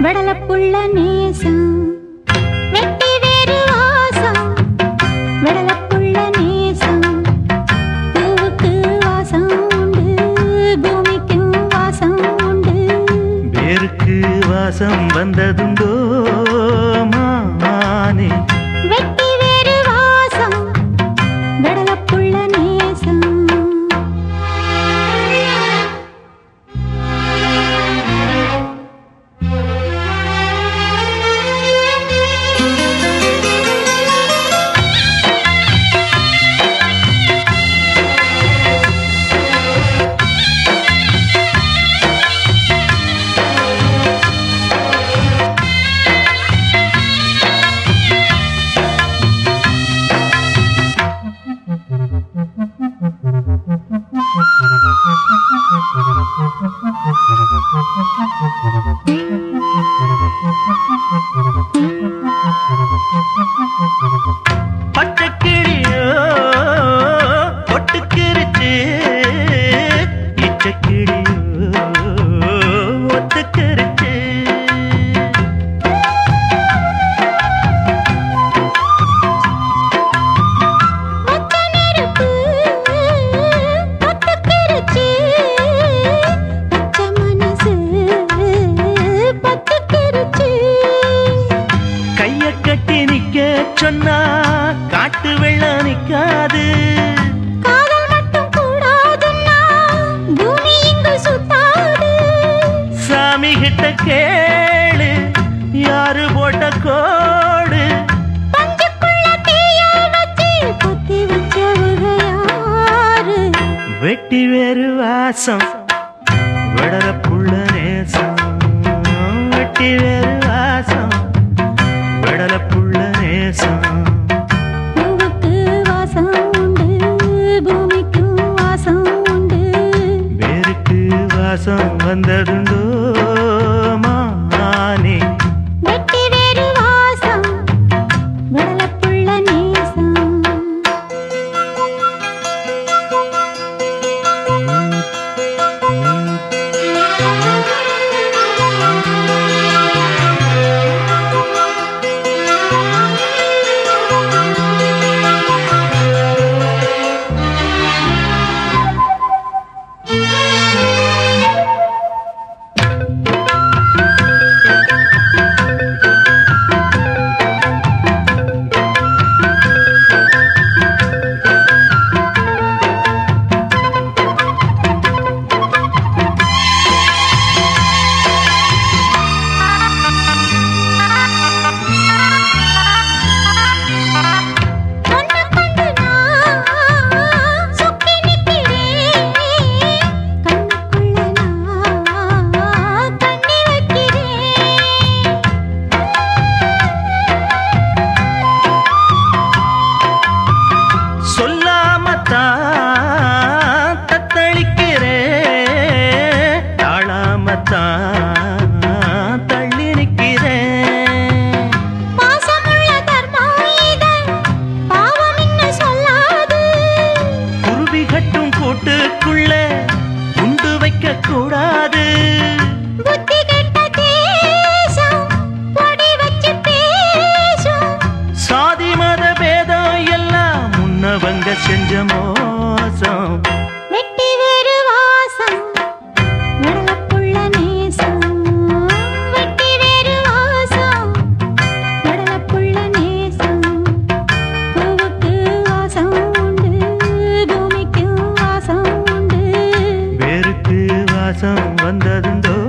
வெடலப்புள்ள நேசம் வெட்டி வேறு வாசம் வெடலப்புள்ள நேசம் பூவுக்கு வாசம் உண்டு பூமிக்கும் வாசம் உண்டு வேருக்கு வாசம் வந்ததுண்டோ மானே வெட்டி வேறு வாசம் வெடலப்புள்ள நேசம் பச்சைக்கிளியோ ஒட்டுக்கிருச்சு இச்சக்கிளியோ ஒத்துக்கிருச்சு மொத்த நெருப்பு பத்துக்கிருச்சு பச்சை மனசு பத்துக்கிருச்சு கைய கட்டி நிக்க சொன்னா காட்டு வெள்ளம் நிக்காது காதல் மட்டும் கூடாதுன்னா பூமி இங்கு சுத்தாது சாமி கிட்ட கேளு யாரு போட்ட கோடு பஞ்சுக்குள்ள தீய வச்சு குத்தி வச்சவங்க யாரு வெட்டி வேறு வாசம் விடற புள்ள நேசம் வெட்டி வேறு வாசம் விடல புள்ள நேசம் பூவுக்கு வாசம் உண்டு பூமிக்கும் வாசம் உண்டு வேருக்கு வாசம் வந்ததுண்டோ மானே வெட்டி வேறு வாசம் வடலப்புள்ள நேசம் ஒன்னு கண்டு நான் சுக்கி நிக்கிறேன் கண்ணுக்குள்ள நான் கண்ணி வைக்கிறேன் சொல்லாமத்தான் தத்தளிக்கிறேன் தாழாமத்தான் தள்ளி நிற்கிறேன் பாசமுள்ள தர்மம் இதன் பாவம் இன்னும் சொல்லாது குருவி கட்டும் கூட்டுக்குள்ள குண்டு வைக்க கூடாது புத்தி கெட்ட தேசம் பொடி வச்சு பேசும் சாதி மத பேதம் எல்லாம் முன்னவங்க செஞ்ச மோசம் வெட்டி வேறு வாசம் விடலப்புள்ள நேசம் வெட்டி வேறு வாசம் விடலப்புள்ள நேசம் பூவுக்கு வாசம் உண்டு பூமிக்கு வாசம் உண்டு வேருக்கு வாசம் வந்ததுண்டோ